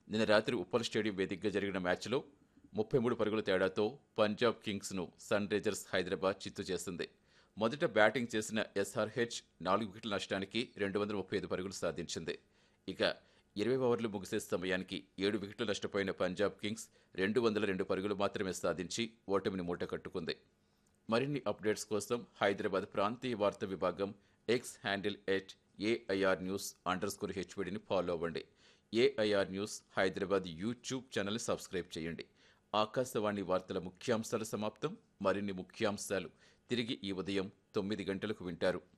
నిన్న రాత్రి ఉప్పల్ స్టేడియం వేదికగా జరిగిన మ్యాచ్లో ముప్పై మూడు పరుగుల తేడాతో పంజాబ్ కింగ్స్ను సన్ రైజర్స్ హైదరాబాద్ చిత్తు చేసింది మొదట బ్యాటింగ్ చేసిన ఎస్ఆర్హెచ్ నాలుగు వికెట్ల నష్టానికి రెండు వందల ముప్పై ఐదు పరుగులు సాధించింది ఇక ఇరవై ఓవర్లు ముగిసే సమయానికి ఏడు వికెట్లు నష్టపోయిన పంజాబ్ కింగ్స్ రెండు వందల రెండు పరుగులు మాత్రమే సాధించి ఓటమిని మూట కట్టుకుంది మరిన్ని అప్డేట్స్ కోసం హైదరాబాద్ ప్రాంతీయ వార్తా విభాగం X handle at AIR news underscore హెచ్పిడిని ఫాలో అవ్వండి ఏఐఆర్ న్యూస్ హైదరాబాద్ యూట్యూబ్ ఛానల్ని సబ్స్క్రైబ్ చేయండి ఆకాశవాణి వార్తల ముఖ్యాంశాల సమాప్తం మరిన్ని ముఖ్యాంశాలు తిరిగి ఈ ఉదయం తొమ్మిది గంటలకు వింటారు